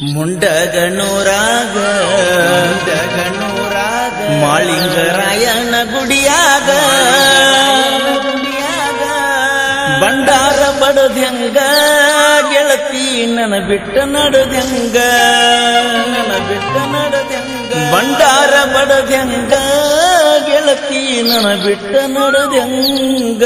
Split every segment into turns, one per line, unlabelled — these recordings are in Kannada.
ಮುಂಡಗನೂರಾಗ ಮುಂಡಗನೂರಾಗ ಮಾಳಿಂಗರಾಯನ ಗುಡಿಯಾಗ ಬಂಡಾರ ಬಡದ್ಯಂಗ ಗೆಳತಿ ನನ ಬಿಟ್ಟ ನಡದ್ಯಂಗ ನನ ಬಿಟ್ಟ ನಡದ್ಯಂಗ ಬಂಡಾರ ಬಡದ್ಯಂಗ ಗೆಳತಿ ನನ ಬಿಟ್ಟ ನಡದ್ಯಂಗ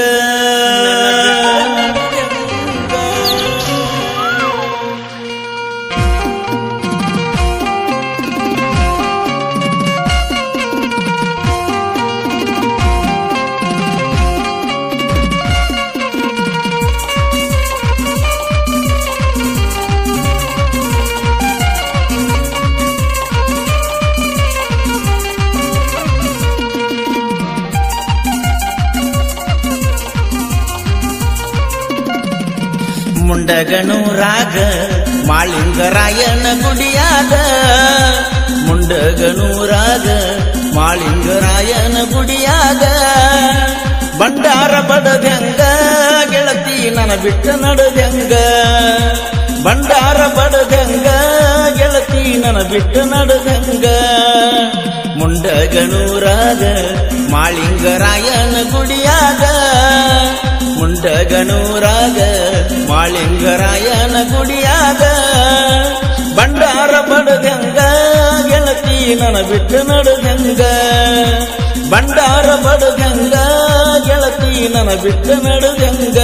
ಮುಂಡಗನೂರಾಗ ಮಾಳಿಂಗರಾಯನ ಗುಡಿಯಾಗ ಮುಂಡಗನೂರಾಗ ಮಾಳಿಂಗರಾಯನ ಗುಡಿಯಾಗ ಬಂಡಾರ ಬಡದ್ಯಂಗ ಗೆಳತಿ ನನ ಬಿಟ್ಟ ನಡದ್ಯಂಗ ಬಂಡಾರ ಬಡದ್ಯಂಗ ಗೆಳತಿ ನನ ಬಿಟ್ಟ ನಡದ್ಯಂಗ ಮುಂಡಗನೂರಾಗ ಮಾಳಿಂಗರಾಯನ ಗುಡಿಯಾಗ ಮುಂಡಗನೂರಾಗ ಮಾಳಿಂಗರಾಯನ ಗುಡಿಯಾಗ ಬಂಡಾರ ಬಡದಂಗ ಗೆಳತಿ ನನ ಬಿಟ್ಟು ನಡದಂಗ ಬಂಡಾರ ಬಡದಂಗ ಗೆಳತಿ ನನ ಬಿಟ್ಟು ನಡದಂಗ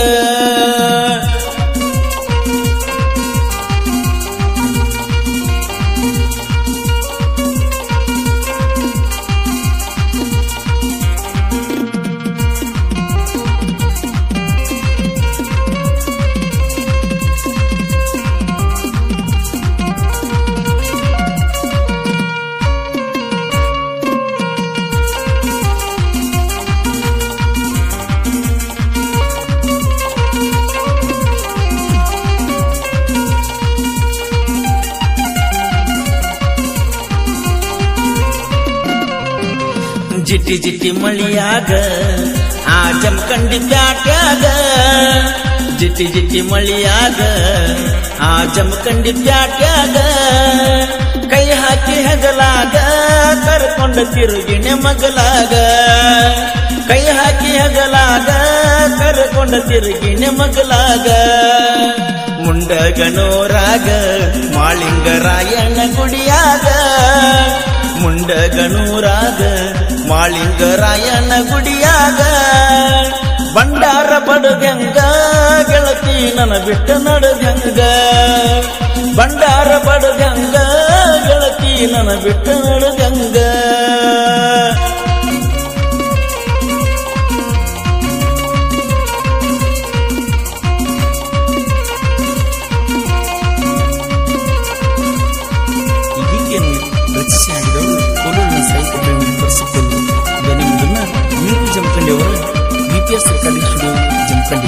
ಜಿಟಿ ಜಿಟಿ ಮಳಿಯಾಗ ಆ ಜಮಖಂಡಿ ಪ್ಯಾಟ್ಯಾಗ ಜಿಟಿ ಜಿಟಿ ಮಳಿಯಾಗ ಆ ಜಮಖಂಡಿ ಪ್ಯಾಟ್ಯಾಗ ಕೈ ಹಾಕಿ ಹಗಲಾಗ ಕರ್ಕೊಂಡ ತಿರುಗಿಣೆ ಮಗಲಾಗ ಕೈ ಹಾಕಿ ಹಗಲಾಗ ಕರ್ಕೊಂಡ ತಿರುಗಿಣೆ ಮಗಲಾಗ ಮುಂಡಗನೋರಾಗ ಮಾಳಿಂಗರಾಯಣ ಗುಡಿಯಾಗ ಮುಂಡಗನೂರಾಗ ಮಾಳಿಂಗರಾಯನ ಗುಡಿಯಾಗ ಬಂಡಾರ ಬಡದಂಗ ಗೆಳತಿ ನನ ಬಿಟ್ಟ ನಡದಂಗ ಬಂಡಾರ ಬಡದಂಗ ಗೆಳತಿ ನನ ಬಿಟ್ಟ ನಡದಂಗ
ಈಗೇನು ರಚಿಸಿಯಾಗಿದವರು ಕೋಲೂರಿನ ಸಾಹಿತ್ಯಗಳನ್ನು ತರಿಸಿಕೊಂಡು ಧ್ವನಿಮುದ್ರನ್ನ ವೀರು ಜಮಖಂಡಿ ಅವರ B P S recording studio Jamakhandi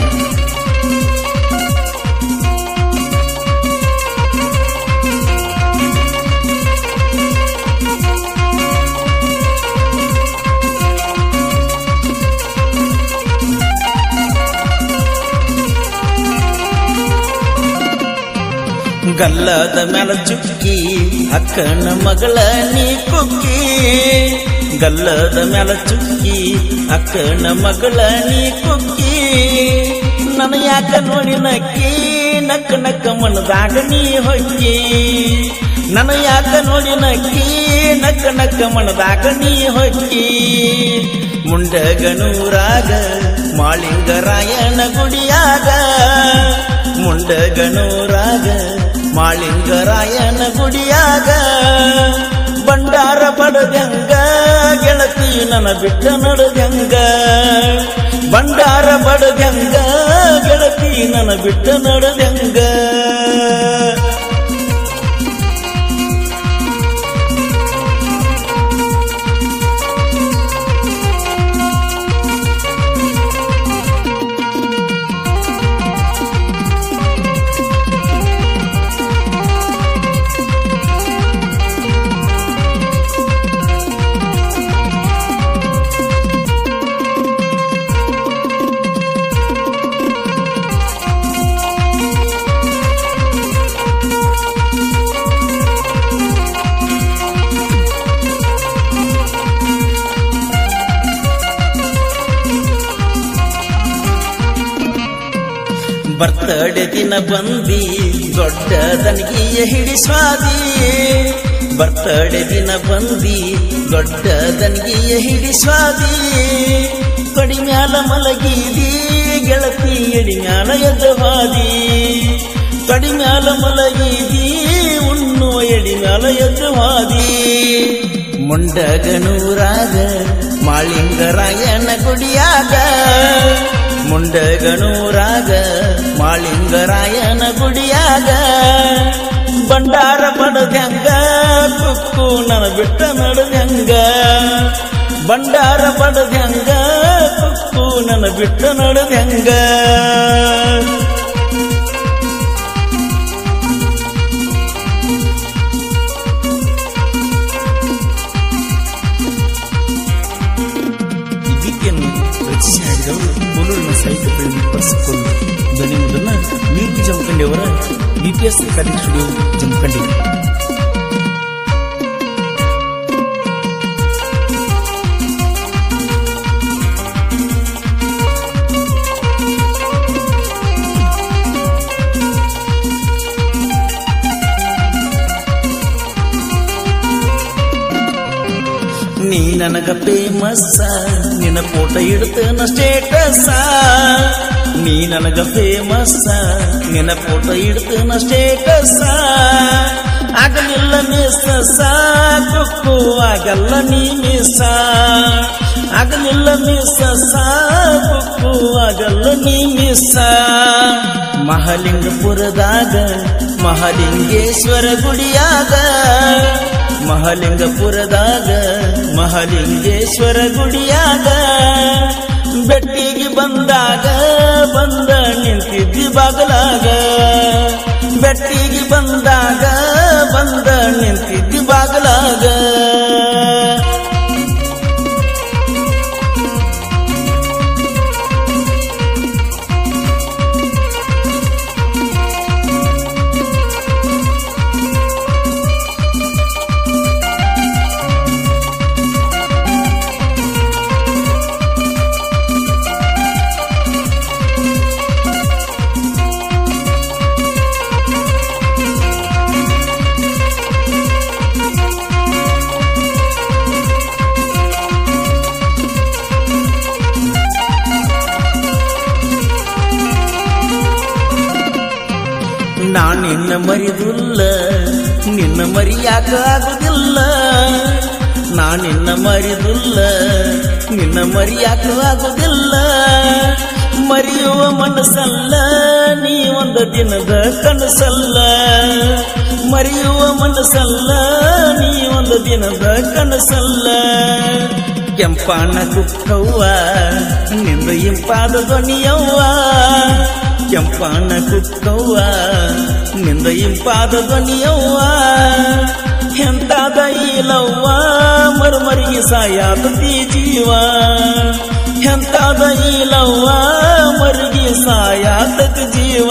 ಗಲ್ಲದ ಮ್ಯಾಲ ಚುಕ್ಕಿ ಅಕ್ಕನ ಮಗಳ ನೀ ಕುಕ್ಕಿ ಗಲ್ಲದ ಮ್ಯಾಲ ಚುಕ್ಕಿ ಅಕ್ಕನ ಮಗಳ ನೀ ಕುಕ್ಕಿ ನನ್ನ ಯಾಕ ನೋಡಿ ನಕ್ಕಿ ನಕ್ಕ ನಕ್ಕ ಮನದಾಗ ನೀ ಹೊಕ್ಕಿ ನನ್ನ ಯಾಕ ನೋಡಿ ನಕ್ಕಿ ನಕ್ಕ ನಕ್ಕ ಮನದಾಗ ನೀ ಹೊಕ್ಕಿ ಮುಂಡಗನೂರಾಗ ಮಾಳಿಂಗರಾಯನ ಗುಡಿಯಾಗ ಮುಂಡಗನೂರಾಗ ಮಾಳಿಂಗರಾಯನ ಗುಡಿಯಾಗ ಬಂಡಾರ ಬಡದಂಗ ಗೆಳತಿ ನನ ಬಿಟ್ಟ ನಡದಂಗ ಬಂಡಾರ ಬಡದಂಗ ಗೆಳತಿ ನನ ಬಿಟ್ಟ ನಡದಂಗ ಬರ್ತಡೆ ದಿನ ಬಂದಿ ದೊಡ್ಡ ದನಗಿಯ ಹಿಡಿ ಸ್ವಾದಿ ಬರ್ತಡೆ ದಿನ ಬಂದಿ ದೊಡ್ಡ ದನಗಿಯ ಹಿಡಿ ಸ್ವಾದಿ ಕಡಿಮ್ಯಾಲ ಮಲಗಿದಿ ಗೆಳತಿ ಎಡಿಮ್ಯಾಲ ಎದ್ದವಾದಿ ಕಡಿಮ್ಯಾಲ ಮಲಗಿದಿ ಉಣ್ಣು ಎಡಿಮ್ಯಾಲ ಎದ್ದವಾದಿ ಮುಂಡಗನೂರಾಗ ಮಾಳಿಂಗರಾಯನ ಗುಡಿಯಾಗ ಮುಂಡಗನೂರಾಗ ಮಾಳಿಂಗರಾಯನ ಗುಡಿಯಾಗ ಬಂಡಾರ ಪಡದ್ಯಂಗ ಕುಕ್ಕು ನನ ಬಿಟ್ಟ ನಡದ್ಯಂಗ ಬಂಡಾರ ಪಡದ್ಯಂಗ ಕುಕ್ಕು ನನ ಬಿಟ್ಟ ನಡದ್ಯಂಗ
ಈ ಗೀತೆಯನ್ನು ರಚಿಸಿ ಹಾಡಿದವರು ಕೋಲೂರಿನ ಸಾಹಿತ್ಯ ಪ್ರೇಮಿ ಪಡಿಸಿಕೊಂಡು ಧ್ವನಿಮುದ್ರನ್ನ ವೀರ್ತಿ ಜಮಖಂಡಿಯವರ ಬಿಪಿಎಸ್ ರೆಕಾರ್ಡಿಂಗ್ ಸ್ಟುಡಿಯೋ ಜಮಖಂಡಿ
ನೀ ನನಗ ಫೇಮಸ್ ನಿನ್ನ ಫೋಟೋ ಇಡ್ತೇನ ಸ್ಟೇಟಸ್ ನೀ ನನಗ ಫೇಮಸ್ ನಿನ್ನ ಫೋಟೋ ಇಡ್ತೇನ ಸ್ಟೇಟಸ್ ಆಗಲಿಲ್ಲ ಮಿಸ್ ಕುಕ್ಕು ಆಗಲ್ಲ ನೀ ಮಿಸ್ ಆಗಲಿಲ್ಲ ಮಿಸ್ ಕುಕ್ಕು ಆಗಲ್ಲ ನೀ ಮಿಸ್ ಮಹಾಲಿಂಗಪುರದಾಗ ಮಹಾಲಿಂಗೇಶ್ವರ ಗುಡಿಯಾಗ ಮಹಾಲಿಂಗಪುರದಾಗ ಮಹಾಲಿಂಗೇಶ್ವರ ಗುಡಿಯಾಗ ಬೆಟ್ಟಿಗೆ ಬಂದಾಗ ಬಂದ ನಿಂತಿದ್ದಿ ಬಾಗಲಾಗ ಬೆಟ್ಟಿಗೆ ಬಂದಾಗ ಬಂದ ನಿಂತಿದ್ದಿ ಬಾಗಲಾಗ ನಾನ್ ನಿನ್ನ ಮರಿದುಲ್ಲ ನಿನ್ನ ಮರಿಯಾಕ ಆಗುದಿಲ್ಲ ನಾನ್ ನಿನ್ನ ಮರಿದುಲ್ಲ ನಿನ್ನ ಮರಿಯಾಕ ಆಗುದಿಲ್ಲ ಮರೆಯುವ ಮನಸ್ಸಲ್ಲ ನೀ ಒಂದು ದಿನದ ಕನಸಲ್ಲ ಮರೆಯುವ ಮನಸ್ಸಲ್ಲ ನೀ ಒಂದು ದಿನದ ಕನಸಲ್ಲ ಕೆಂಪಣ್ಣ ಕುಕ್ಕವ್ವ ನಿಂದ ಇಂಪಾದ ಧ್ವನಿಯವ್ವ ಕೆಂಪಣ್ಣ ಕುಕ್ಕವ್ವ ನಿಂದ ಇಂಪಾದ ಧ್ವನಿಯವ್ವ ಎಂತಾದ ಈಲವ್ವ ಮರುಮರಿಗೆ ಸಾಯಾತತಿ ಜೀವ ಎಂತಾದ ಈಲವ್ವ ಮರಿಗೆ ಸಾಯಾತತಿ ಜೀವ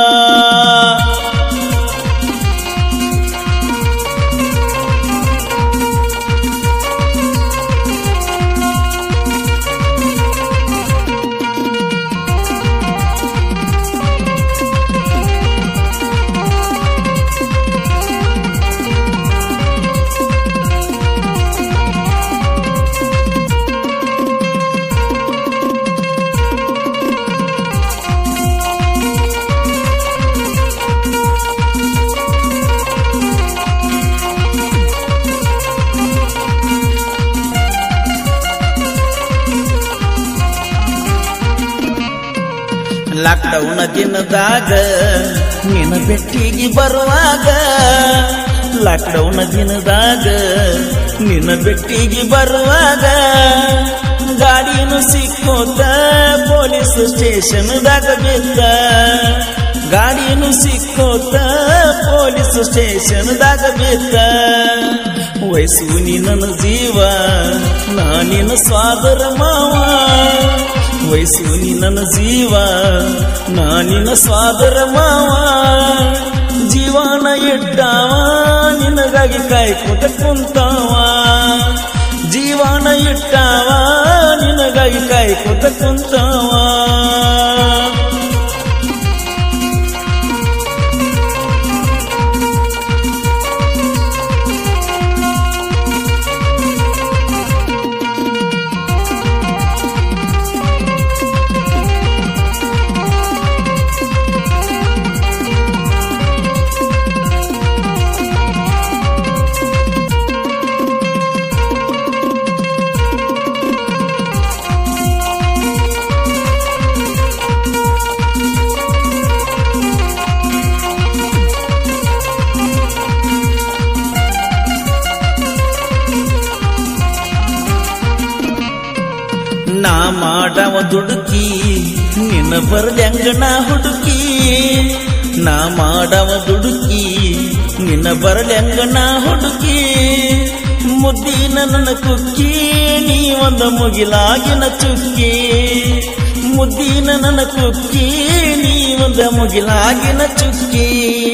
ಲಾಕ್ಡೌನ್ ದಿನದಾಗ ನಿನ್ನ ಬೆಟ್ಟಿಗೆ ಬರುವಾಗ ಲಾಕ್ಡೌನ್ ದಿನದಾಗ ನಿನ್ನ ಬೆಟ್ಟಿಗೆ ಬರುವಾಗ ಗಾಡಿನು ಸಿಕ್ಕೋತ ಪೊಲೀಸ್ ಸ್ಟೇಷನ್ದಾಗ ಬಿದ್ದ ಗಾಡಿನು ಸಿಕ್ಕೋತ ಪೊಲೀಸ್ ಸ್ಟೇಷನ್ದಾಗ ಬಿದ್ದ ವಯಸ್ಸು ನೀ ನನ್ನ ಜೀವ ನಾನಿನ ಸ್ವಾದರ ಮಾವ ವಯಸ್ಸು ನೀ ನನ್ನ ಜೀವ ನಾನಿನ ಸ್ವಾದರ ಮಾವ ಜೀವನ ಇಟ್ಟಾವ ನಿನಗಾಗಿ ಕಾಯ್ಕೋತ ಕುಂತಾವ ಜೀವನ ಇಟ್ಟಾವ ನಿನಗಾಗಿ ಕಾಯ್ಕೋತ ಕುಂತಾವ ಮಾಡವ ದುಡುಕಿ ನಿನ್ನ ಬರ್ಲ್ಯಂಗ ನಾ ಹುಡುಕಿ ನಾ ಮಾಡವ ದುಡುಕಿ ನಿನ್ನ ಬರ್ಲ್ಯಂಗ ನಾ ಹುಡುಕಿ ಮುದ್ದಿನ ನನ್ನ ಕುಕ್ಕಿ ನೀ ಒಂದು ಮುಗಿಲಾಗಿನ ಚುಕ್ಕಿ ಮುದ್ದಿನ ನನ್ನ ಕುಕ್ಕಿ ನೀ ಒಂದು ಮುಗಿಲಾಗಿನ ಚುಕ್ಕಿ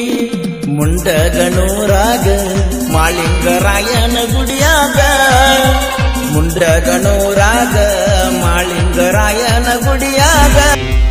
ಮುಂಡಗಣೂರಾಗ ಮಾಳಿಂಗರಾಯನ ಗುಡಿಯಾಗ ಮುಂಡಗಣೂರಾಗ ಮಾಳಿಂಗರಾಯನ ಗುಡಿಯಾಗ